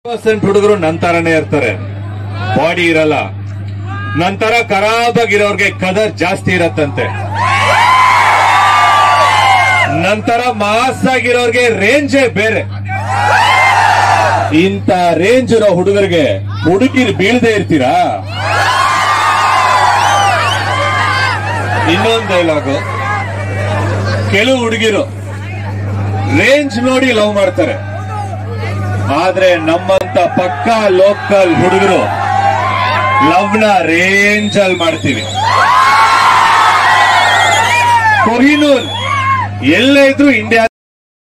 percent ಹುಡುಗರು ನಂತರನೇ ಇರ್ತಾರೆ ಬಾಡಿ ಇರಲ್ಲ ನಂತರ ಖರಾಬಾಗಿರೋರ್ಗೆ ಕದರ್ ಜಾಸ್ತಿ ಇರತ್ತಂತೆ ನಂತರ ಮಾಸ್ ಆಗಿರೋರ್ಗೆ ರೇಂಜೇ ಬೇರೆ ಇಂತ ರೇಂಜ್ ಇರೋ ಹುಡುಗರಿಗೆ ಹುಡುಗಿರ್ ಬೀಳದೆ ಇರ್ತೀರಾ ಇನ್ನೊಂದು ಡೈಲಾಗು ಕೆಲವು ಹುಡುಗಿರು ರೇಂಜ್ ನೋಡಿ ಲವ್ ಮಾಡ್ತಾರೆ ಆದ್ರೆ ನಮ್ಮಂತ ಪಕ್ಕಾ ಲೋಕಲ್ ಹುಡುಗರು ಲವ್ನ ರೇಂಜ್ ಅಲ್ಲಿ ಮಾಡ್ತೀವಿ ಕೊಹಿನೂರ್ ಎಲ್ಲೇ ಇದ್ರು ಇಂಡಿಯಾ